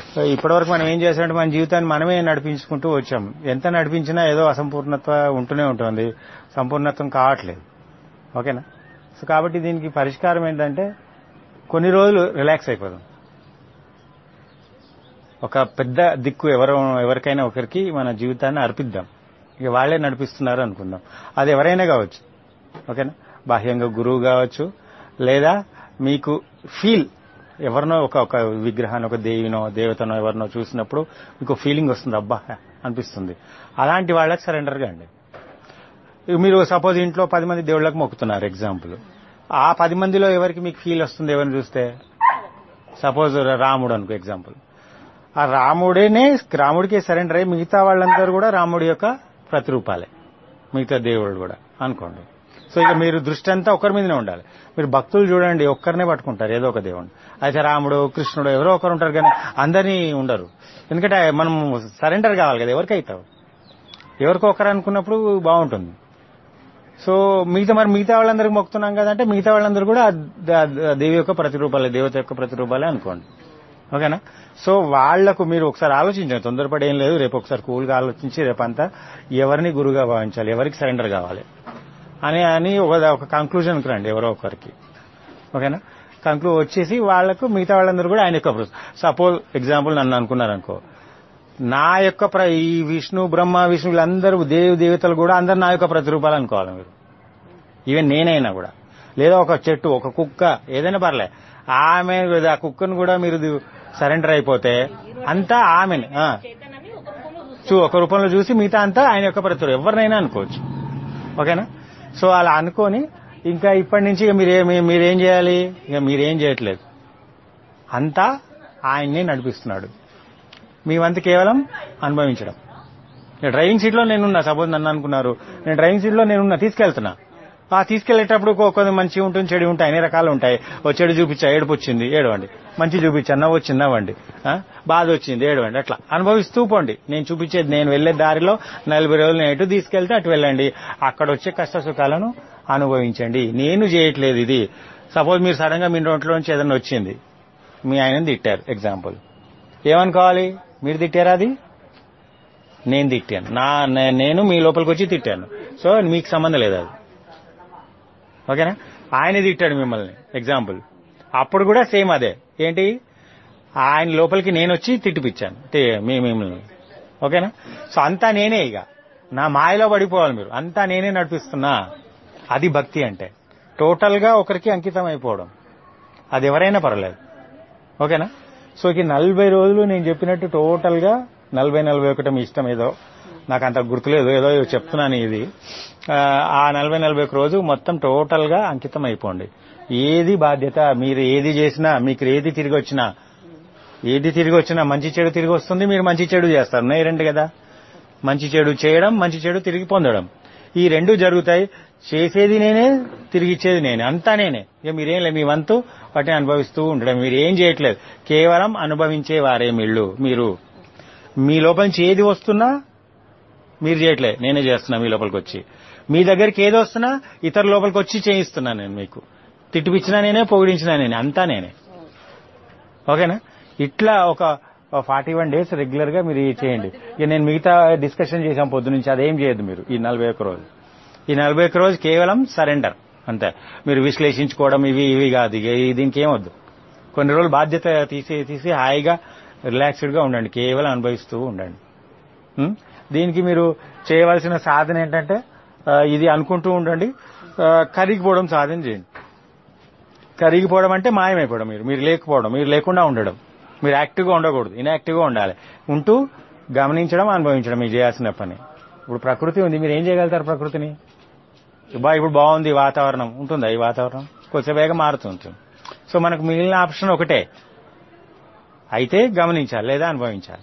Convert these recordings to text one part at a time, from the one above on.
ఇప్పటివరకు మనం ఏం చేసామంటే మన జీవితాన్ని మనమే నడిపించుకుంటూ వచ్చాం ఎంత నడిపించినా ఏదో అసంపూర్ణత్వ ఉంటూనే ఉంటుంది సంపూర్ణత్వం కావట్లేదు ఓకేనా సో కాబట్టి దీనికి పరిష్కారం ఏంటంటే కొన్ని రోజులు రిలాక్స్ అయిపోదాం ఒక పెద్ద దిక్కు ఎవరు ఎవరికైనా ఒకరికి మన జీవితాన్ని అర్పిద్దాం ఇక వాళ్ళే నడిపిస్తున్నారు అనుకుందాం అది ఎవరైనా కావచ్చు ఓకేనా బాహ్యంగా గురువు కావచ్చు లేదా మీకు ఫీల్ ఎవరినో ఒక ఒక విగ్రహాన్ని ఒక దేవినో దేవతనో ఎవరినో చూసినప్పుడు మీకు ఫీలింగ్ వస్తుంది అబ్బా అనిపిస్తుంది అలాంటి వాళ్ళకి సరెండర్ కాండి ఇక మీరు సపోజ్ ఇంట్లో పది మంది దేవుళ్ళకి మొక్కుతున్నారు ఎగ్జాంపుల్ ఆ పది మందిలో ఎవరికి మీకు ఫీల్ వస్తుంది ఎవరిని చూస్తే సపోజ్ రాముడు అనుకో ఎగ్జాంపుల్ ఆ రాముడేనే రాముడికి సరెండర్ అయ్యి మిగతా వాళ్ళందరూ కూడా రాముడి యొక్క ప్రతిరూపాలే మిగతా దేవుడు కూడా అనుకోండి సో ఇక మీరు దృష్టి అంతా ఒకరి మీదనే ఉండాలి మీరు భక్తులు చూడండి ఒక్కరినే పట్టుకుంటారు ఏదో ఒక దేవుడిని అయితే రాముడు కృష్ణుడు ఎవరో ఒకరు ఉంటారు కానీ అందరినీ ఉండరు ఎందుకంటే మనం సరెండర్ కావాలి కదా ఎవరికి అవుతావు ఎవరికో ఒకరు అనుకున్నప్పుడు బాగుంటుంది సో మిగతా మరి మిగతా వాళ్ళందరికీ మొక్కుతున్నాం కదంటే మిగతా వాళ్ళందరూ కూడా ఆ ద- దేవి యొక్క ప్రతిరూపాలే దేవత యొక్క ప్రతిరూపాలే అనుకోండి ఓకేనా సో వాళ్లకు మీరు ఒకసారి ఆలోచించండి తొందరపడి ఏం లేదు రేపు ఒకసారి కూల్గా ఆలోచించి రేపంతా ఎవరిని గురుగా భావించాలి ఎవరికి సరెండర్ కావాలి అని అని ఒక ఒక కంక్లూజన్కి రండి ఎవరో ఒకరికి ఓకేనా కంక్లూ వచ్చేసి వాళ్లకు మిగతా వాళ్ళందరూ కూడా ఆయన యొక్క సపోజ్ ఎగ్జాంపుల్ నన్ను అనుకున్నారనుకో నా యొక్క ప్ర- ఈ విష్ణు బ్రహ్మ విష్ణు వీళ్ళందరూ దేవి దేవతలు కూడా అందరు నా యొక్క ప్రతిరూపాలు అనుకోవాలి మీరు ఈవెన్ నేనైనా కూడా లేదా ఒక చెట్టు ఒక కుక్క ఏదైనా పర్లే ఆమె ఆ కుక్కను కూడా మీరు సరెండర్ అయిపోతే అంతా ఆమెని ఆ. చైతన్యాన్ని ఒక రూపంలో చూస్తాం చూ ఒక రూపంలో చూసి మిగతా అంతా ఆయన యొక్క ప్రతిరూపం ఎవరినైనా అనుకోవచ్చు ఓకేనా సో అలా అనుకొని ఇంకా ఇప్పటి నుంచి ఇక మీరే మీ- మీరేం చేయాలి ఇక మీరేం చేయట్లేదు అంతా ఆయన్నే నడిపిస్తున్నాడు మీ వంతు కేవలం అనుభవించడం నేను డ్రైవింగ్ సీట్లో నేనున్నా సపోజ్ నన్ను అనుకున్నారు నేను డ్రైవింగ్ సీట్లో నేనున్నా తీసుకెళ్తున్నా ఆ తీసుకెళ్లేటప్పుడు కొ- కొన్ని మంచి ఉంటుంది చెడు ఉంటాయి అన్ని రకాలు ఉంటాయి ఓ చెడు చూపించా ఏడుపు వచ్చింది ఏడవండి మంచి చూపించా నవ్వు వచ్చింది నవ్వండి ఆ, బాధ వచ్చింది ఏడవండి అట్లా అనుభవిస్తూ పోండి నేను చూపించేది నేను వెళ్లే దారిలో నలభై రోజులు నేను ఎటు తీసుకెళ్తే అటు వెళ్ళండి అక్కడ వచ్చే కష్ట సుఖాలను అనుభవించండి నేను చేయట్లేదు ఇది సపోజ్ మీరు సడన్ గా మీ నోట్లోంచి ఏదైనా వచ్చింది మీ ఆయనని తిట్టారు ఎగ్జాంపుల్ ఏమనుకోవాలి మీరు తిట్టారా అది నేను తిట్టాను నా నే- నేను మీ లోపలికి వచ్చి తిట్టాను సో మీకు సంబంధం లేదు అది ఓకేనా ఆయన తిట్టాడు మిమ్మల్ని ఎగ్జాంపుల్ అప్పుడు కూడా సేమ్ అదే ఏంటి ఆయన లోపలికి నేను వచ్చి తిట్టిపిచ్చాను తి- మీ మిమ్మల్ని ఓకేనా సో అంతా నేనే ఇక నా మాయలో పడిపోవాలి మీరు అంతా నేనే నడిపిస్తున్నా అది భక్తి అంటే టోటల్ గా ఒకరికి అంకితం అయిపోవడం అది ఎవరైనా పర్లేదు ఓకేనా సో ఈ నలభై రోజులు నేను చెప్పినట్టు టోటల్ గా నలభై నలభై ఒకటి మీ ఇష్టం ఏదో నాకు అంత గుర్తులేదు ఏదో చెప్తున్నాను ఇది ఆ, ఆ నలభై నలభై ఒక రోజు మొత్తం టోటల్ గా అంకితం అయిపోండి ఏది బాధ్యత మీరు ఏది చేసినా మీకు ఏది తిరిగి వచ్చినా ఏది తిరిగి వచ్చినా మంచి చెడు తిరిగి వస్తుంది మీరు మంచి చెడు చేస్తారు ఉన్నాయి రెండు కదా మంచి చెడు చేయడం మంచి చెడు తిరిగి పొందడం ఈ రెండు జరుగుతాయి చేసేది నేనే తిరిగి ఇచ్చేది నేనే అంతా నేనే ఇక మీరేం లేదు మీ వంతు వాటిని అనుభవిస్తూ ఉండడం మీరు ఏం చేయట్లేదు కేవలం అనుభవించే వారే మీళ్ళు మీరు మీ లోపల నుంచి ఏది వస్తున్నా మీరు చేయట్లే నేనే చేస్తున్నా మీ లోపలికి వచ్చి మీ దగ్గరికి ఏది వస్తున్నా ఇతర లోపలికి వచ్చి చేయిస్తున్నా నేను మీకు తిట్టిపిచ్చినా నేనే పొగిడించినా నేనే అంతా నేనే ఓకేనా ఇట్లా ఒక ఫార్టీ వన్ డేస్ రెగ్యులర్ గా మీరు ఇది చేయండి ఇక నేను మిగతా డిస్కషన్ చేశాం పొద్దు నుంచి అదేం చేయొద్దు మీరు ఈ నలభై ఒక్క రోజు ఈ నలభై ఒక్క రోజు కేవలం సరెండర్ అంతే మీరు విశ్లేషించుకోవడం ఇవి ఇవి కాదు ఇక ఈ- దీనికి ఏమొద్దు కొన్ని రోజులు బాధ్యత తీసి తీసి హాయిగా రిలాక్స్డ్ గా ఉండండి కేవలం అనుభవిస్తూ ఉండండి ఉం? దీనికి మీరు చేయవలసిన సాధన ఏంటంటే ఆ, ఇది అనుకుంటూ ఉండండి ఆ, కరిగిపోవడం సాధన చేయండి కరిగిపోవడం అంటే మాయమైపోవడం మీరు మీరు లేకపోవడం మీరు లేకుండా ఉండడం మీరు యాక్టివ్గా ఉండకూడదు ఇన్యాక్టివ్గా ఉండాలి ఉంటూ గమనించడం అనుభవించడం మీరు చేయాల్సిన పని ఇప్పుడు ప్రకృతి ఉంది మీరు ఏం చేయగలుగుతారు ప్రకృతిని బా ఇప్పుడు బాగుంది వాతావరణం ఉంటుందా ఈ వాతావరణం కొంచెం వేగం మారుతుంటుంది సో మనకు మిగిలిన ఆప్షన్ ఒకటే అయితే గమనించాలి లేదా అనుభవించాలి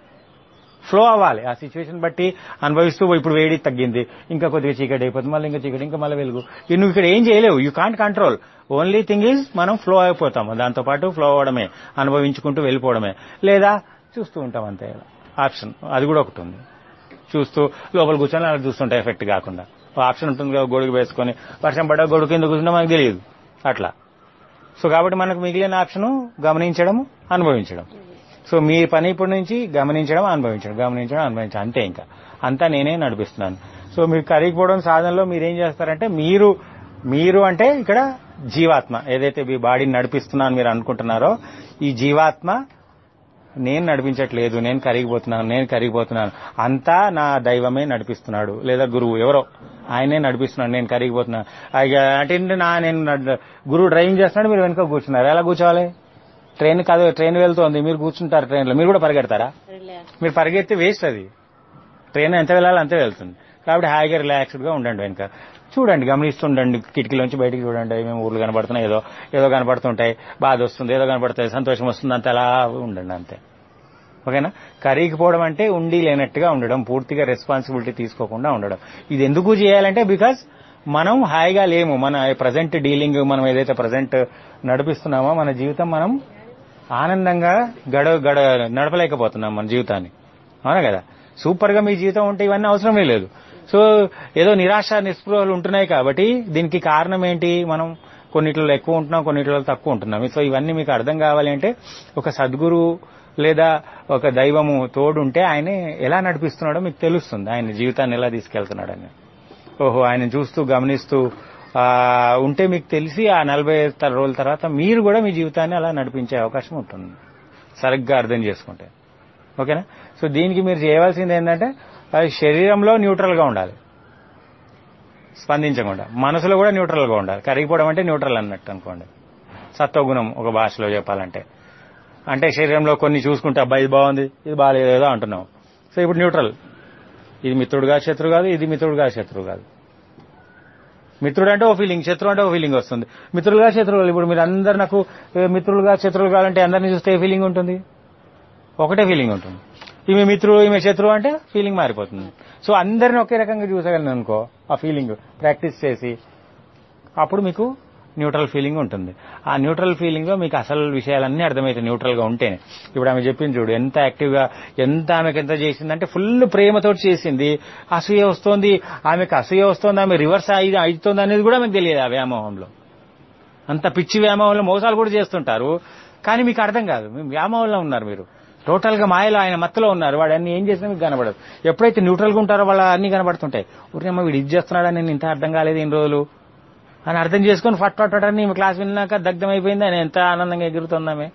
ఫ్లో అవ్వాలి ఆ సిచ్యువేషన్ బట్టి అనుభవిస్తూ ఇప్పుడు వేడి తగ్గింది ఇంకా కొద్దిగా చీకటి అయిపోతుంది మళ్ళీ ఇంకా చీకటి ఇంకా మళ్ళీ వెలుగు ఇక నువ్వు ఇక్కడ ఏం చేయలేవు you can't control only thing is మనం ఫ్లో అయిపోతాము దాంతో పాటు ఫ్లో అవడమే అనుభవించుకుంటూ వెళ్ళిపోవడమే లేదా చూస్తూ ఉంటాం అంతే ఆప్షన్ అది కూడా ఒకటి ఉంది చూస్తూ లోపల కూర్చొని అలా చూస్తుంటే ఎఫెక్ట్ కాకుండా ఓ ఆప్షన్ ఉంటుంది కదా గొడుగు వేసుకొని వర్షం పడ్డా గొడుగు కింద కూర్చుంటే మనకు తెలియదు అట్లా సో కాబట్టి మనకు మిగిలిన ఆప్షన్ గమనించడం అనుభవించడం సో మీ పని ఇప్పటి నుంచి గమనించడం అనుభవించడం గమనించడం అనుభవించడం అంతే ఇంకా అంతా నేనే నడిపిస్తున్నాను సో మీరు కరిగిపోవడం సాధనలో మీరు ఏం చేస్తారంటే మీరు మీరు అంటే ఇక్కడ జీవాత్మ ఏదైతే మీ బాడీని నడిపిస్తున్నాను మీరు అనుకుంటున్నారో ఈ జీవాత్మ నేను నడిపించట్లేదు నేను కరిగిపోతున్నాను నేను కరిగిపోతున్నాను అంతా నా దైవమే నడిపిస్తున్నాడు లేదా గురువు ఎవరో ఆయనే నడిపిస్తున్నాడు నేను కరిగిపోతున్నాను ఇక అంటే ఏంటి నా నేను నడ్- గురువు డ్రైవింగ్ చేస్తున్నాడు మీరు వెనుక కూర్చున్నారు ఎలా కూర్చోవాలి ట్రైన్ కాదు ట్రైన్ వెళ్తోంది మీరు కూర్చుంటారు ట్రైన్లో మీరు కూడా పరిగెడతారా రిలాక్స్ మీరు పరిగెత్తి వేస్ట్ అది ట్రైన్ ఎంత వెళ్ళాలో అంతే వెళ్తుంది కాబట్టి హాయిగా రిలాక్స్డ్ గా ఉండండి వెనక చూడండి గమనిస్తుండండి కిటికీలోంచి బయటికి చూడండి మేము ఊర్లు కనబడుతున్నాయి ఏదో ఏదో కనబడుతుంటాయి బాధ వస్తుంది ఏదో కనబడుతుంది సంతోషం వస్తుంది అంత అలా ఉండండి అంతే ఓకేనా కరిగిపోవడం అంటే ఉండి లేనట్టుగా ఉండడం పూర్తిగా రెస్పాన్సిబిలిటీ తీసుకోకుండా ఉండడం ఇది ఎందుకు చేయాలంటే బికాస్ మనం హాయిగా లేము మన ప్రజెంట్ డీలింగ్ మనం ఏదైతే ప్రజెంట్ నడిపిస్తున్నామో మన జీవితం మనం ఆనందంగా గడ గడ నడపలేకపోతున్నాం మన జీవితాన్ని అవునా కదా సూపర్ గా మీ జీవితం ఉంటే ఇవన్నీ అవసరమే లేదు సో ఏదో నిరాశ నిస్పృహలు ఉంటున్నాయి కాబట్టి దీనికి కారణం ఏంటి మనం కొన్నిట్లో ఎక్కువ ఉంటున్నాం కొన్నిట్లో తక్కువ ఉంటున్నాం సో ఇవన్నీ మీకు అర్థం కావాలి అంటే ఒక సద్గురు లేదా ఒక దైవము తోడుంటే ఆయన ఎలా నడిపిస్తున్నాడో మీకు తెలుస్తుంది ఆయన జీవితాన్ని ఎలా తీసుకెళ్తున్నాడని ఓహో ఆయన చూస్తూ గమనిస్తూ ఆ, ఉంటే మీకు తెలిసి ఆ నలభై త- రోజుల తర్వాత మీరు కూడా మీ జీవితాన్ని అలా నడిపించే అవకాశం ఉంటుంది సరిగ్గా అర్థం చేసుకుంటే ఓకేనా సో దీనికి మీరు చేయవలసింది ఏంటంటే అది శరీరంలో న్యూట్రల్ గా ఉండాలి స్పందించకుండా మనసులో కూడా న్యూట్రల్ గా ఉండాలి కరిగిపోవడం అంటే న్యూట్రల్ అన్నట్టు అనుకోండి సత్వగుణం ఒక భాషలో చెప్పాలంటే అంటే శరీరంలో కొన్ని చూసుకుంటే అబ్బాయి ఇది బాగుంది ఇది బాగాలేదో అంటున్నాం సో ఇప్పుడు న్యూట్రల్ ఇది మిత్రుడుగా శత్రువు కాదు ఇది మిత్రుడుగా శత్రువు కాదు మిత్రుడు అంటే ఓ ఫీలింగ్ శత్రువు అంటే ఓ ఫీలింగ్ వస్తుంది మిత్రులుగా శత్రువులు ఇప్పుడు మీరు అందరు నాకు ఏ, మిత్రులుగా శత్రువులు కావాలంటే అందరిని చూస్తే ఏ ఫీలింగ్ ఉంటుంది ఒకటే ఫీలింగ్ ఉంటుంది ఈమె మిత్రుడు ఈమె శత్రువు అంటే ఫీలింగ్ మారిపోతుంది సో అందరిని ఒకే రకంగా చూసగలను అనుకో ఆ ఫీలింగ్ ప్రాక్టీస్ చేసి అప్పుడు మీకు న్యూట్రల్ ఫీలింగ్ ఉంటుంది ఆ న్యూట్రల్ ఫీలింగ్ లో మీకు అసలు విషయాలన్నీ అర్థమవుతాయి న్యూట్రల్ గా ఉంటేనే ఇప్పుడు ఆమె చెప్పింది చూడు ఎంత యాక్టివ్ గా ఎంత ఆమెకి ఎంత చేసిందంటే ఫుల్ ప్రేమతో చేసింది అసూయ వస్తోంది ఆమెకు అసూయ వస్తోంది ఆమె రివర్స్ అయి అవుతుంది అనేది కూడా మీకు తెలియదు ఆ వ్యామోహంలో అంత పిచ్చి వ్యామోహంలో మోసాలు కూడా చేస్తుంటారు కానీ మీకు అర్థం కాదు మీ వ్యామోహంలో ఉన్నారు మీరు టోటల్ గా మాయలో ఆయన మత్తులో ఉన్నారు వాడు అన్ని ఏం చేసినా మీకు కనబడదు ఎప్పుడైతే న్యూట్రల్ గా ఉంటారో వాళ్ళ అన్ని కనబడుతుంటాయి ఊరికేమో వీడు ఇది చేస్తున్నాడని నేను ఇంత అర్థం కాలేదు ఇన్ని రోజులు అని అర్థం చేసుకుని ఫట్ ఫట్ ఫట్ అని ఈమె క్లాస్ విన్నాక దగ్ధం అయిపోయింది ఆయన ఎంత ఆనందంగా ఎగురుతుందామే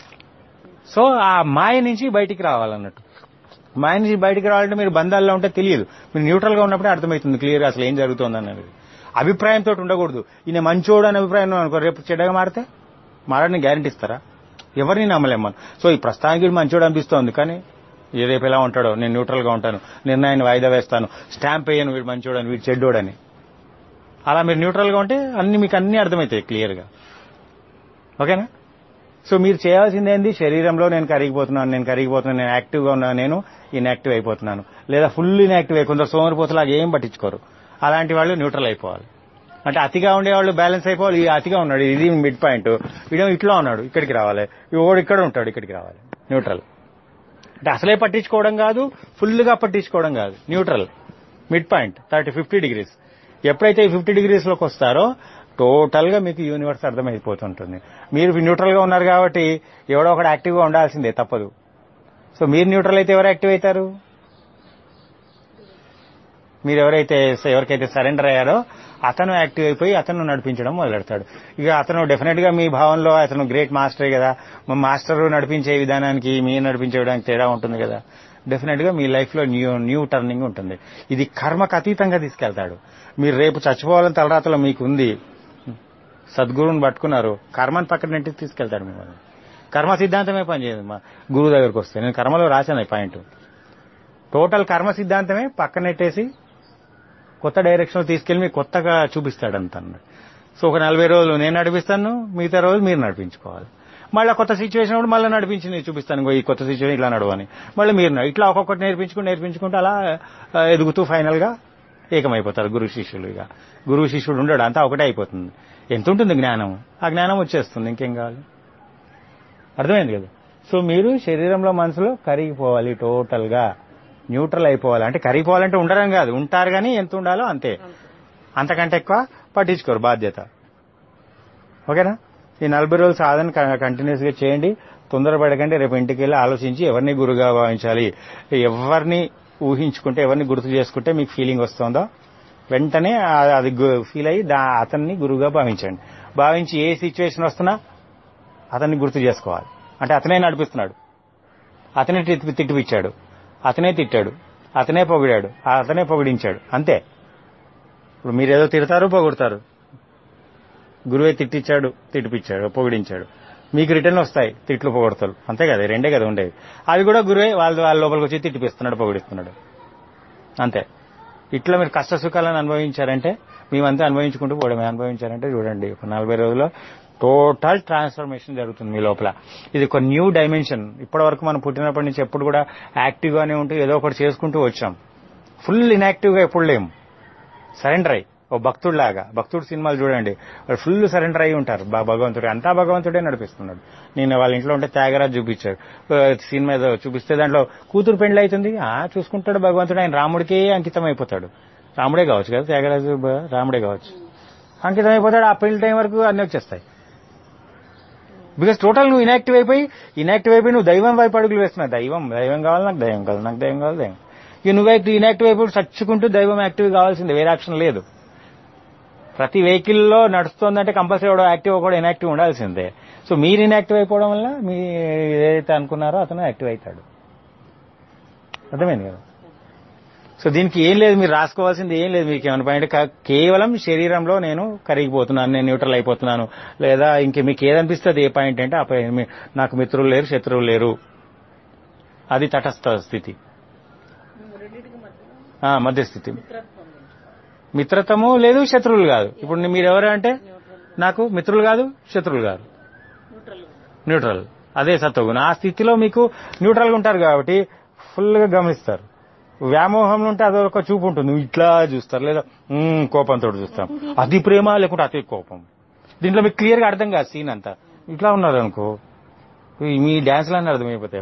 సో ఆ మాయ నుంచి బయటికి రావాలన్నట్టు మాయ నుంచి బయటికి రావాలంటే మీరు బంధాల్లో ఉంటే తెలియదు మీరు న్యూట్రల్ గా ఉన్నప్పుడే అర్థమవుతుంది క్లియర్ అసలు ఏం జరుగుతుంది అనేది అభిప్రాయంతో ఉండకూడదు ఈయన మంచోడు అనే అభిప్రాయం అనుకో రేపు చెడ్డగా మారితే మారని గ్యారంటీ ఇస్తారా ఎవరిని నమ్మలేం మనం సో ఈ ప్రస్తుతానికి వీడు మంచోడు అనిపిస్తోంది కానీ ఈ రేపు ఎలా ఉంటాడో నేను న్యూట్రల్ గా ఉంటాను నిర్ణయాన్ని వాయిదా వేస్తాను స్టాంప్ వేయను వీడు మంచోడు అని వీడు చెడ్డోడని అలా మీరు న్యూట్రల్ గా ఉంటే అన్ని మీకు అన్ని అర్థమవుతాయి క్లియర్ గా ఓకేనా సో మీరు చేయాల్సింది ఏంది శరీరంలో నేను కరిగిపోతున్నాను నేను కరిగిపోతున్నాను నేను యాక్టివ్ గా ఉన్నాను నేను ఇన్యాక్టివ్ అయిపోతున్నాను లేదా ఫుల్ ఇన్యాక్టివ్ అయి కొందరు సోమరిపోతులాగా ఏం పట్టించుకోరు అలాంటి వాళ్ళు న్యూట్రల్ అయిపోవాలి అంటే అతిగా ఉండేవాళ్ళు బ్యాలెన్స్ అయిపోవాలి ఈ అతిగా ఉన్నాడు ఇది మిడ్ పాయింట్ వీడేమో ఇట్లా ఉన్నాడు ఇక్కడికి రావాలి ఓడు ఇక్కడ ఉంటాడు ఇక్కడికి రావాలి న్యూట్రల్ అంటే అసలే పట్టించుకోవడం కాదు ఫుల్ గా పట్టించుకోవడం కాదు neutral mid point thirty fifty degrees ఎప్పుడైతే ఈ ఫిఫ్టీ డిగ్రీస్ లోకి వస్తారో టోటల్ గా మీకు యూనివర్స్ అర్థమైపోతుంటుంది మీరు న్యూట్రల్ గా ఉన్నారు కాబట్టి ఎవడో ఒకడు యాక్టివ్ గా ఉండాల్సిందే తప్పదు సో మీరు న్యూట్రల్ అయితే ఎవరు యాక్టివ్ అవుతారు మీరు ఎవరైతే ఎవరికైతే సరెండర్ అయ్యారో అతను యాక్టివ్ అయిపోయి అతను నడిపించడం మొదలెడతాడు ఇక అతను డెఫినెట్ గా మీ భావంలో అతను గ్రేట్ మాస్టరే కదా మా మాస్టర్ నడిపించే విధానానికి మీరు నడిపించే విధానానికి తేడా ఉంటుంది కదా డెఫినెట్ గా మీ లైఫ్ లో న్యూ న్యూ టర్నింగ్ ఉంటుంది ఇది కర్మకు అతీతంగా తీసుకెళ్తాడు మీరు రేపు చచ్చిపోవాలని తలరాతలో మీకు ఉంది సద్గురువుని పట్టుకున్నారు కర్మని పక్కన నెట్టి తీసుకెళ్తాడు మిమ్మల్ని కర్మ సిద్ధాంతమే పనిచేయదు మా గురువు దగ్గరకు వస్తే నేను కర్మలో రాశాను ఈ పాయింట్ టోటల్ కర్మ సిద్ధాంతమే పక్కన నెట్టేసి కొత్త డైరెక్షన్ తీసుకెళ్లి మీకు కొత్తగా చూపిస్తాడంత అన్నమాట సో ఒక నలభై రోజులు నేను నడిపిస్తాను మిగతా రోజులు మీరు నడిపించుకోవాలి మళ్ళీ కొత్త సిచ్యువేషన్ అప్పుడు మళ్ళీ నడిపించి నేను చూపిస్తాను ఇంకో ఈ కొత్త సిచ్యువేషన్ ఇట్లా నడవని మళ్ళీ మీరు నడు- ఇట్లా ఒక్కొక్కటి నేర్పించుకుంటూ నేర్పించుకుంటూ అలా ఆ, ఎదుగుతూ ఫైనల్ గా ఏకమైపోతారు గురు శిష్యులు ఇక గురువు శిష్యుడు ఉండడు అంతా ఒకటే అయిపోతుంది ఎంత ఉంటుంది జ్ఞానం ఆ జ్ఞానం వచ్చేస్తుంది ఇంకేం కావాలి అర్థమైంది కదా సో మీరు శరీరంలో మనసులో కరిగిపోవాలి టోటల్ గా న్యూట్రల్ అయిపోవాలి అంటే కరిగిపోవాలంటే ఉండడం కాదు ఉంటారు కానీ ఎంత ఉండాలో అంతే అంతకంటే ఎక్కువ పట్టించుకోరు బాధ్యత ఓకేనా ఈ నలభై రోజులు సాధన కంటిన్యూస్ గా చేయండి తొందరపడకండి రేపు ఇంటికి వెళ్ళి ఆలోచించి ఎవరిని గురుగా భావించాలి ఎవరిని ఊహించుకుంటే ఎవరిని గుర్తు చేసుకుంటే మీకు ఫీలింగ్ వస్తుందో వెంటనే ఆ- అది ఫీల్ అయ్యి దా అతన్ని గురువుగా భావించండి భావించి ఏ సిచ్యువేషన్ వస్తున్నా అతన్ని గుర్తు చేసుకోవాలి అంటే అతనే నడిపిస్తున్నాడు అతనే తిట్టి- తిట్టిపిచ్చాడు అతనే తిట్టాడు అతనే పొగిడాడు అతనే పొగిడించాడు అంతే ఇప్పుడు మీరేదో తిడతారు పొగుడతారు గురువే తిట్టిచ్చాడు తిట్టిపిచ్చాడు పొగిడించాడు మీకు రిటర్న్ వస్తాయి తిట్లు పొగడతారు అంతే కదా ఈ రెండే కదా ఉండేవి అవి కూడా గురువే వాళ్ళ వాళ్ళ లోపలికి వచ్చి తిట్టిపిస్తున్నాడు పొగిడిస్తున్నాడు అంతే ఇట్లా మీరు కష్ట సుఖాలను అనుభవించారంటే మేమంతా అనుభవించుకుంటూ పోవడమే అనుభవించారంటే చూడండి ఒక నలభై రోజుల్లో టోటల్ ట్రాన్స్ఫర్మేషన్ జరుగుతుంది మీ లోపల ఇది ఒక న్యూ డైమెన్షన్ ఇప్పటి వరకు మనం పుట్టినప్పటి నుంచి ఎప్పుడు కూడా యాక్టివ్ గానే ఉంటూ ఏదో ఒకటి చేసుకుంటూ వచ్చాం ఫుల్ ఇన్యాక్టివ్ గా ఎప్పుడు లేము సరెండర్ అయ్యి ఓ భక్తుడిలాగా భక్తుడు సినిమాలు చూడండి వాళ్ళు ఫుల్ సరెండర్ అయి ఉంటారు బా- భగవంతుడు అంతా భగవంతుడే నడిపిస్తున్నాడు నేను వాళ్ళ ఇంట్లో ఉంటే త్యాగరాజ్ చూపించాడు ఆ, సినిమా ఏదో చూపిస్తే దాంట్లో కూతురు పెండ్లి అవుతుంది ఆ చూసుకుంటాడు భగవంతుడు ఆయన రాముడికే అంకితం అయిపోతాడు రాముడే కావచ్చు కదా త్యాగరాజు బ- రాముడే కావచ్చు అంకితం అయిపోతాడు ఆ పెళ్లి టైం వరకు అన్ని వచ్చేస్తాయి బికాస్ టోటల్ నువ్వు ఇనాక్టివ్ అయిపోయి ఇనాక్టివ్ అయిపోయి నువ్వు దైవం వైపు అడుగులు వేస్తున్నావు దైవం దైవం కావాలి నాకు దైవం కావాలి నాకు దైవం కావాలి దైవం ఇక నువ్వు ఇనాక్టివ్ అయిపోయి చచ్చుకుంటూ దైవం యాక్టివ్ కావాల్సిందే వేరే ఆప్షన్ లేదు ప్రతి వెహికల్లో నడుస్తుందంటే కంపల్సరీ కూడా యాక్టివ్ కూడా ఇనాక్టివ్ ఉండాల్సిందే సో మీరు ఇనాక్టివ్ అయిపోవడం వల్ల మీ ఏదైతే అనుకున్నారో అతను యాక్టివ్ అవుతాడు అర్థమైంది కదా సో దీనికి ఏం లేదు మీరు రాసుకోవాల్సింది ఏం లేదు మీకు ఏమైనా పాయింట్ కా- కేవలం శరీరంలో నేను కరిగిపోతున్నాను నేను న్యూట్రల్ అయిపోతున్నాను లేదా ఇంక మీకు ఏదనిపిస్తుంది ఏ పాయింట్ అంటే ఆ పాయింట్ మీ- నాకు మిత్రులు లేరు శత్రువులు లేరు అది తటస్థ స్థితి రెండింటికి మధ్య ఆ, మధ్య స్థితి మిత్రత్వం ఉంది. మిత్రతము లేదు శత్రువులు కాదు ఇప్పుడు మీరు ఎవరు అంటే నాకు మిత్రులు కాదు శత్రువులు కాదు న్యూట్రల్ న్యూట్రల్ అదే సత్వగుణ ఆ స్థితిలో మీకు న్యూట్రల్ గా ఉంటారు కాబట్టి ఫుల్ గా గమనిస్తారు వ్యామోహంలో ఉంటే అదొక చూపు ఉంటుంది నువ్వు ఇట్లా చూస్తారు లేదా "మ్మ్, కోపంతో చూస్తాం అది ప్రేమ లేకుంటే అతి కోపం దీంట్లో మీకు క్లియర్ గా అర్థం కాదు సీన్ అంతా ఇట్లా ఉన్నారు అనుకో ఈ- మీ డాన్స్లన్నీ అర్థమైపోతాయి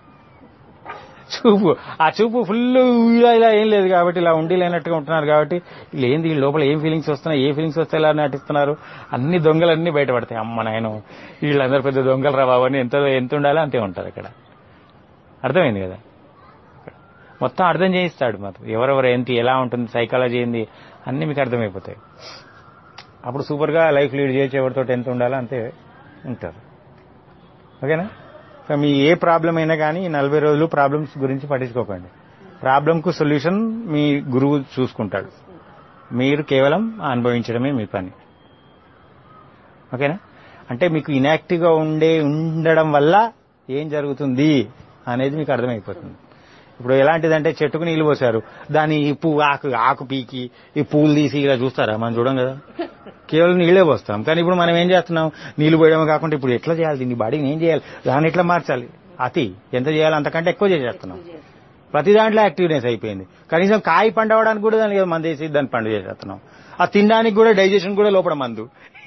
చూపు ఆ చూపు ఫుల్ ఇలా ఇలా ఏం లేదు కాబట్టి ఇలా ఉండి లేనట్టుగా ఉంటున్నారు కాబట్టి వీళ్ళు ఏంది వీళ్ళ లోపల ఏం ఫీలింగ్స్ వస్తున్నాయి ఏ ఫీలింగ్స్ వస్తాయి ఇలా నటిస్తున్నారు అన్ని దొంగలన్నీ బయటపడతాయి అమ్మ నాయన వీళ్ళందరూ పెద్ద దొంగలు రా బాబు అని ఎంత ఎంత ఉండాలో అంతే ఉంటారు ఇక్కడ అర్థమైంది కదా మొత్తం అర్థం చేయిస్తాడు మాత్రం ఎవరెవరు ఏంటి ఎలా ఉంటుంది సైకాలజీ ఏంది అన్ని మీకు అర్థమైపోతాయి అప్పుడు సూపర్ గా లైఫ్ లీడ్ చేసి ఎవరితో ఎంత ఉండాలో అంతే ఉంటారు ఓకేనా సో మీ ఏ ప్రాబ్లం అయినా కానీ ఈ నలభై రోజులు ప్రాబ్లమ్స్ గురించి పట్టించుకోకండి ప్రాబ్లంకు సొల్యూషన్ మీ గురువు చూసుకుంటాడు మీరు కేవలం అనుభవించడమే మీ పని ఓకేనా అంటే మీకు ఇనాక్టివ్ గా ఉండే ఉండడం వల్ల ఏం జరుగుతుంది అనేది మీకు అర్థమైపోతుంది ఇప్పుడు ఎలాంటిదంటే చెట్టుకు నీళ్లు పోసారు దాని ఈ పువ్వు ఆకు ఆకు పీకి ఈ పువ్వులు తీసి ఇలా చూస్తారా మనం చూడం కదా కేవలం నీళ్ళే పోస్తాం కానీ ఇప్పుడు మనం ఏం చేస్తున్నాం నీళ్లు పోయడమే కాకుండా ఇప్పుడు ఎట్లా చేయాలి దీన్ని బాడీని ఏం చేయాలి దాన్ని ఎట్లా మార్చాలి అతి ఎంత చేయాలి అంతకంటే ఎక్కువ చేసేస్తున్నాం ప్రతి దాంట్లో యాక్టివ్నెస్ అయిపోయింది కనీసం కాయ పండవడానికి కూడా దానికి ఏదో మందు వేసి దాన్ని పండు చేసేస్తున్నాం ఆ తినడానికి కూడా డైజెషన్ కూడా లోపల మందు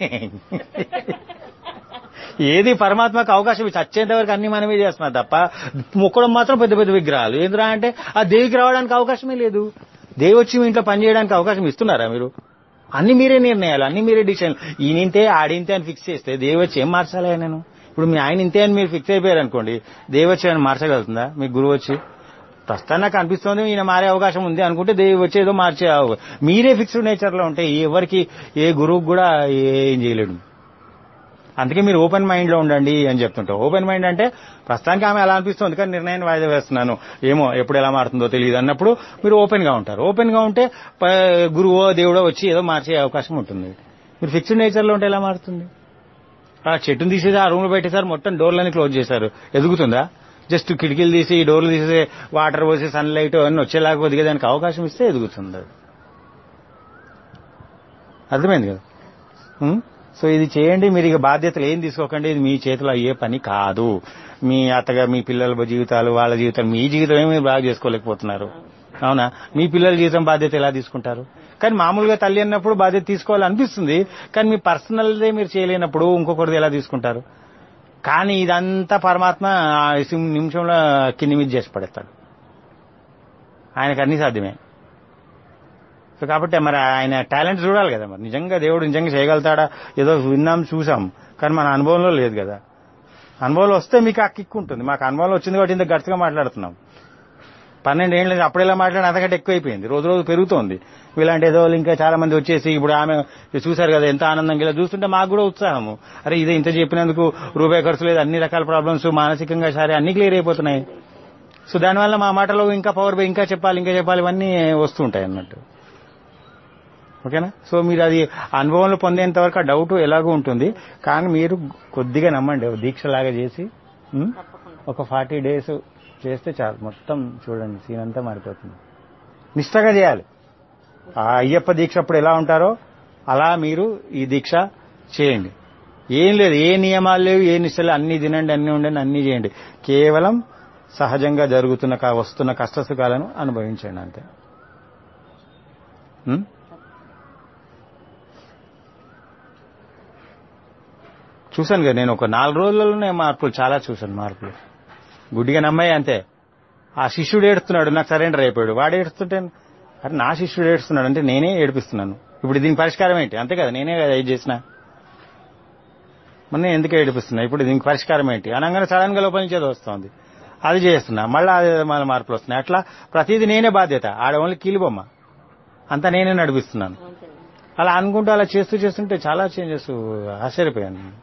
ఏది పరమాత్మకు అవకాశం ఇచ్చి చచ్చేంత వరకు అన్ని మనమే చేస్తున్నాం తప్ప మొక్కడం మాత్రం పెద్ద పెద్ద విగ్రహాలు ఏంద్రా అంటే ఆ దేవికి రావడానికి అవకాశమే లేదు దేవి వచ్చి మీ ఇంట్లో పని చేయడానికి అవకాశం ఇస్తున్నారా మీరు అన్ని మీరే నిర్ణయాలు అన్ని మీరే డిసిషన్ ఈయనింతే ఆడింతే అని ఫిక్స్ చేస్తే దేవి వచ్చి ఏం మార్చాలి నేను ఇప్పుడు మీ ఆయన ఇంతే అని మీరు ఫిక్స్ అయిపోయారు అనుకోండి దేవి వచ్చి ఆయన మార్చగలుగుతుందా మీ గురువు వచ్చి ప్రస్తుతం నాకు అనిపిస్తోంది ఈయన మారే అవకాశం ఉంది అనుకుంటే దేవి వచ్చి ఏదో మార్చే అవ- మీరే ఫిక్స్డ్ నేచర్ లో ఉంటే ఎవరికి ఏ గురువుకు కూడా ఏం చేయలేడు అందుకే మీరు ఓపెన్ మైండ్ లో ఉండండి అని చెప్తుంటాం ఓపెన్ మైండ్ అంటే ప్రస్తుతానికి ఆమె అలా అనిపిస్తుంది కానీ నిర్ణయాన్ని వాయిదా వేస్తున్నాను ఏమో ఎప్పుడు ఎలా మారుతుందో తెలియదు అన్నప్పుడు మీరు ఓపెన్ గా ఉంటారు ఓపెన్ గా ఉంటే ప- గురువో దేవుడో వచ్చి ఏదో మార్చే అవకాశం ఉంటుంది మీరు ఫిక్స్డ్ నేచర్ లో ఉంటే ఎలా మారుతుంది ఆ చెట్టును తీసేసి ఆ రూమ్ లో పెట్టేసారు మొత్తం డోర్లన్నీ క్లోజ్ చేశారు ఎదుగుతుందా జస్ట్ కిటికీలు తీసి డోర్లు తీసేసి వాటర్ పోసి సన్ లైట్ అన్ని వచ్చేలాగా దిగేదానికి అవకాశం ఇస్తే ఎదుగుతుంది అది అర్థమైంది కదా ఉం? సో ఇది చేయండి మీరు ఇక బాధ్యతలు ఏం తీసుకోకండి ఇది మీ చేతిలో అయ్యే పని కాదు మీ అత్తగా మీ పిల్లల జీవితాలు వాళ్ళ జీవితాలు మీ జీవితం ఏమి మీరు బాగా చేసుకోలేకపోతున్నారు అవునా మీ పిల్లల జీవితం బాధ్యత ఎలా తీసుకుంటారు కానీ మామూలుగా తల్లి అన్నప్పుడు బాధ్యత తీసుకోవాలనిపిస్తుంది కానీ మీ పర్సనల్దే మీరు చేయలేనప్పుడు ఇంకొకరిది ఎలా తీసుకుంటారు కానీ ఇదంతా పరమాత్మ ఆ సి- నిమిషంలో కింది మీద చేసి పడేస్తాడు ఆయనకు అన్ని సాధ్యమే సో కాబట్టి మరి ఆయన టాలెంట్ చూడాలి కదా మరి నిజంగా దేవుడు నిజంగా చేయగలుగుతాడా ఏదో విన్నాం చూసాం కానీ మన అనుభవంలో లేదు కదా అనుభవం వస్తే మీకు ఆ కిక్ ఉంటుంది మాకు అనుభవం వచ్చింది కాబట్టి ఇంత గట్టిగా మాట్లాడుతున్నాం పన్నెండు ఏళ్ళు అప్పుడేలా మాట్లాడి అంతకంటే ఎక్కువైపోయింది రోజు రోజు పెరుగుతోంది ఇలాంటి ఏదో వాళ్ళు ఇంకా చాలా మంది వచ్చేసి ఇప్పుడు ఆమె చూశారు కదా ఎంత ఆనందంగా ఇలా చూస్తుంటే మాకు కూడా ఉత్సాహము అరే ఇదే ఇంత చెప్పినందుకు రూపాయి ఖర్చు లేదు అన్ని రకాల ప్రాబ్లమ్స్ మానసికంగా సరే అన్ని క్లియర్ అయిపోతున్నాయి సో దానివల్ల మా మాటలో ఇంకా పవర్ ఇంకా చెప్పాలి ఇంకా చెప్పాలి ఇవన్నీ వస్తుంటాయి అన్నట్టు ఓకేనా సో మీరు అది అనుభవంలో పొందేంత వరకు ఆ డౌట్ ఎలాగో ఉంటుంది కానీ మీరు కొద్దిగా నమ్మండి ఓ దీక్షలాగా చేసి ఉం? తప్పకుండా ఒక ఫార్టీ డేస్ చేస్తే చాలు మొత్తం చూడండి సీన్ అంతా మారిపోతుంది నిష్టగా చేయాలి ఆ అయ్యప్ప దీక్ష అప్పుడు ఎలా ఉంటారో అలా మీరు ఈ దీక్ష చేయండి ఏం లేదు ఏ నియమాలు లేవు ఏ నిష్టలు అన్ని తినండి అన్ని ఉండండి అన్ని చేయండి కేవలం సహజంగా జరుగుతున్న క- వస్తున్న కష్ట సుఖాలను అనుభవించండి అంతే ఉం? చూశాను కదా నేను ఒక నాలుగు రోజులలోనే మార్పులు చాలా చూశాను మార్పులు గుడ్డిగా నమ్మాయి అంతే ఆ శిష్యుడు ఏడుస్తున్నాడు నాకు సరెండర్ అయిపోయాడు వాడు ఏడుస్తుంటే అరే నా శిష్యుడు ఏడుస్తున్నాడు అంటే నేనే ఏడిపిస్తున్నాను ఇప్పుడు దీని పరిష్కారం ఏంటి అంతే కదా నేనే కదా ఇది చేసిన మొన్న ఎందుకు ఏడిపిస్తున్నా ఇప్పుడు దీనికి పరిష్కారం ఏంటి అనగానే సడన్ గా లోపల నుంచి అది వస్తుంది అది చేస్తున్నా మళ్ళీ అది మళ్ళీ మార్పులు వస్తున్నాయి అట్లా ప్రతిదీ నేనే బాధ్యత ఆడ ఓన్లీ కీలుబొమ్మ అంతా నేనే నడిపిస్తున్నాను అంతే అలా అనుకుంటూ అలా చేస్తూ చేస్తుంటే చాలా చేంజెస్ ఆశ్చర్యపోయాను నేను.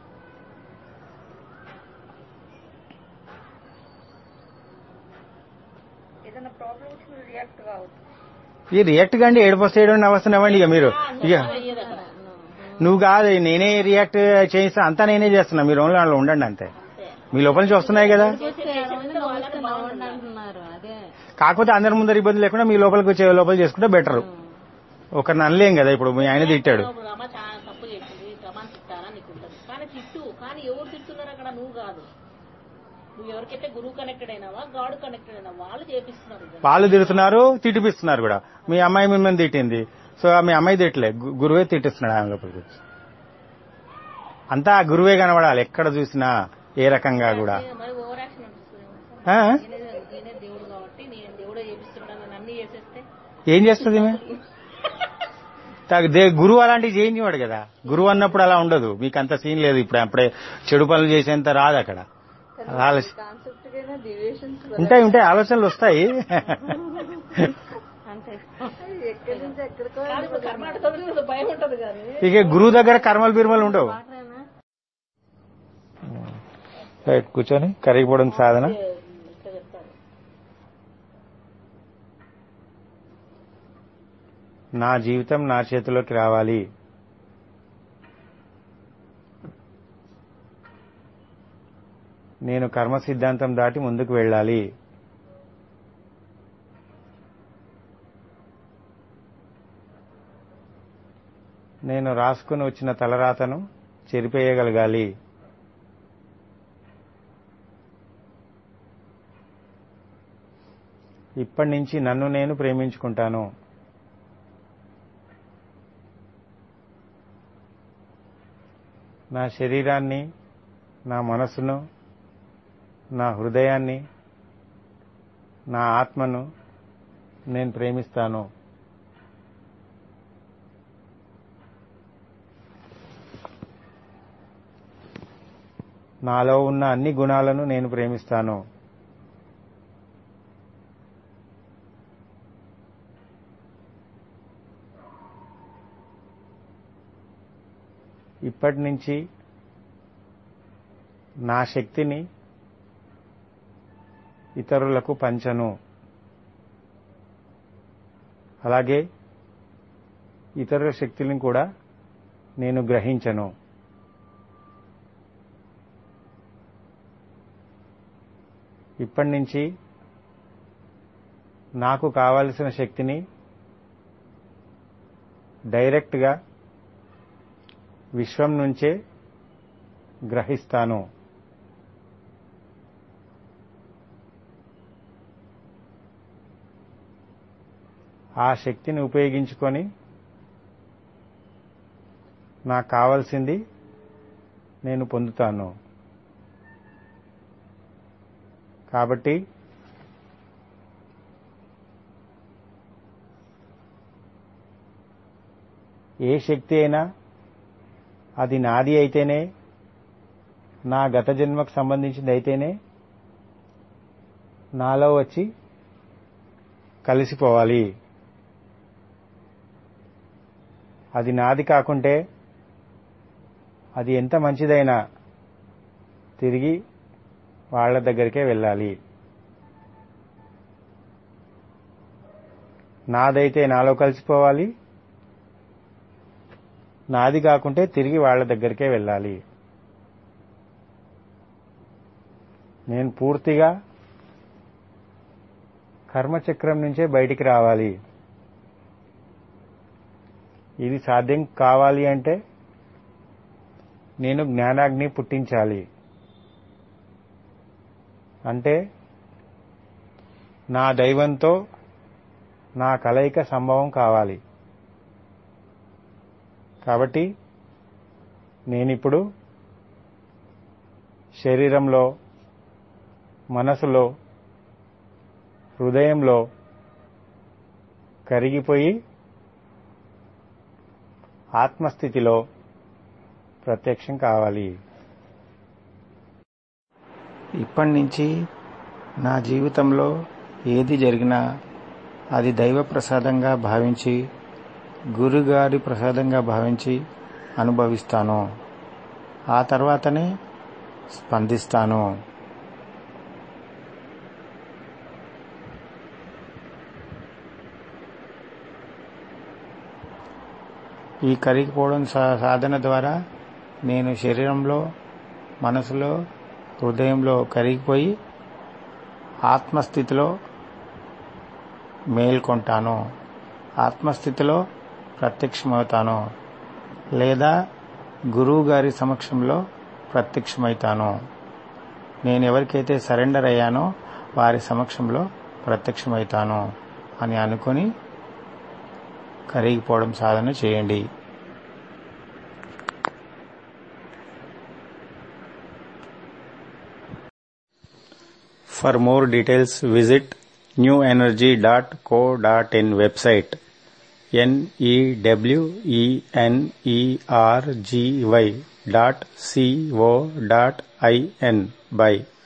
ఏదైనా ప్రాబ్లమ్స్ రియాక్ట్ కావద్దు ఈ రియాక్ట్ కండి ఏడుపు వస్తే ఏడు అవసరమండి ఇక మీరు ఇక అయ్యేది అక్కడ నువ్వు కాదు నేనే రియాక్ట్ చేయిస్తా అంతా నేనే చేస్తున్నా మీరు ఓన్లీ అందులో ఉండండి అంతే మీ లోపల నుంచి వస్తున్నాయి కదా అంటున్నారు అదే కాకపోతే అందరి ముందర ఇబ్బంది లేకుండా మీ లోపలికి వచ్చే లోపల చేసుకుంటే బెటర్ ఒకరిని అనలేం కదా ఇప్పుడు మీ ఆయన తిట్టాడు ఇప్పుడు రమ చాలా తప్పు చేసింది రమాన్ తిట్టారా నీకు ఉంటుంది కానీ తిట్టు కానీ ఎవరు తిడుతున్నారు అక్కడ నువ్వు కాదు నువ్వు ఎవరికైతే గురువు కనెక్టెడ్ అయినావా గాడ్ కనెక్టెడ్ అయినా వాళ్ళు చేపిస్తున్నారు ఇదంతా. వాళ్ళు తిడుతున్నారు తిట్టిపిస్తున్నారు కూడా మీ అమ్మాయి మిమ్మల్ని తిట్టింది సో మీ అమ్మాయి తిట్టలే గు- గురువే తిట్టిస్తున్నాడు ఆమె లోపలికి వచ్చి. అంతా ఆ గురువే కనబడాలి ఎక్కడ చూసినా ఏ రకంగా కూడా మరి ఓవర్ యాక్షన్ అనిపిస్తుంది ఆ? నేనే నేనే దేవుడు కాబట్టి నేను దేవుడే చేపిస్తున్నాడు నన్ను అన్ని చేసేస్తే ఏం చేస్తుంది ఈమె? తా- దే- గురువు అలాంటివి చేయించేవాడు కదా గురువు అన్నప్పుడు అలా ఉండదు మీకు అంత సీన్ లేదు ఇప్పుడు అప్పుడే చెడు పనులు చేసేంత రాదు అక్కడ ఆలోచన కాన్సెప్ట్ కైనా డివియేషన్స్ ఉంటాయి ఉంటాయి ఆలోచనలు వస్తాయి అంతే ఎక్కడి నుంచి ఎక్కడికో కర్ణాటక వదిలేసి భయం ఉంటది కానీ ఇక గురువు దగ్గర కర్మలు బిర్మలు ఉండవు వాటరేనా రైట్ కూర్చొని కరిగిపోవడం సాధన ఇట్లా చెప్తారు నా జీవితం నా చేతిలోకి రావాలి నేను కర్మ సిద్ధాంతం దాటి ముందుకు వెళ్ళాలి నేను రాసుకుని వచ్చిన తలరాతను చెరిపేయగలగాలి ఇప్పటి నుంచి నన్ను నేను ప్రేమించుకుంటాను నా శరీరాన్ని నా మనసును నా హృదయాన్ని నా ఆత్మను నేను ప్రేమిస్తాను నాలో ఉన్న అన్ని గుణాలను నేను ప్రేమిస్తాను ఇప్పటి నుంచి నా శక్తిని ఇతరులకు పంచను అలాగే ఇతరుల శక్తులను కూడా నేను గ్రహించను ఇప్పటి నుంచి నాకు కావలసిన శక్తిని డైరెక్ట్గా విశ్వం నుంచే గ్రహిస్తాను ఆ శక్తిని ఉపయోగించుకొని నాకు కావాల్సింది నేను పొందుతాను కాబట్టి ఏ శక్తి అయినా అది నాది అయితేనే నా గత జన్మకు సంబంధించింది అయితేనే నాలో వచ్చి కలిసిపోవాలి అది నాది కాకుంటే అది ఎంత మంచిదైనా తిరిగి వాళ్ళ దగ్గరికే వెళ్ళాలి నాదైతే నాలో కలిసిపోవాలి నాది కాకుంటే తిరిగి వాళ్ళ దగ్గరికే వెళ్ళాలి నేను పూర్తిగా కర్మచక్రం నుంచే బయటికి రావాలి ఇది సాధ్యం కావాలి అంటే నేను జ్ఞానాగ్ని పుట్టించాలి అంటే నా దైవంతో నా కలయిక సంభవం కావాలి కాబట్టి నేనిప్పుడు శరీరంలో మనసులో హృదయంలో కరిగిపోయి ఆత్మస్థితిలో ప్రత్యక్షం కావాలి ఇప్పటి నుంచి నా జీవితంలో ఏది జరిగినా అది దైవ ప్రసాదంగా భావించి గురుగారి ప్రసాదంగా భావించి అనుభవిస్తాను ఆ తర్వాతనే స్పందిస్తాను ఈ కరిగిపోవడం సా- సాధన ద్వారా నేను శరీరంలో మనసులో హృదయంలో కరిగిపోయి ఆత్మస్థితిలో మేల్కొంటాను ఆత్మస్థితిలో ప్రత్యక్షమవుతాను లేదా గురువు గారి సమక్షంలో ప్రత్యక్షమవుతాను నేను ఎవరికైతే సరెండర్ అయ్యానో వారి సమక్షంలో ప్రత్యక్షమవుతాను అని అనుకొని కరిగిపోవడం సాధన చేయండి For more details, visit newenergy.co.in website n-e-w-e-n-e-r-g-y dot c-o dot i-n by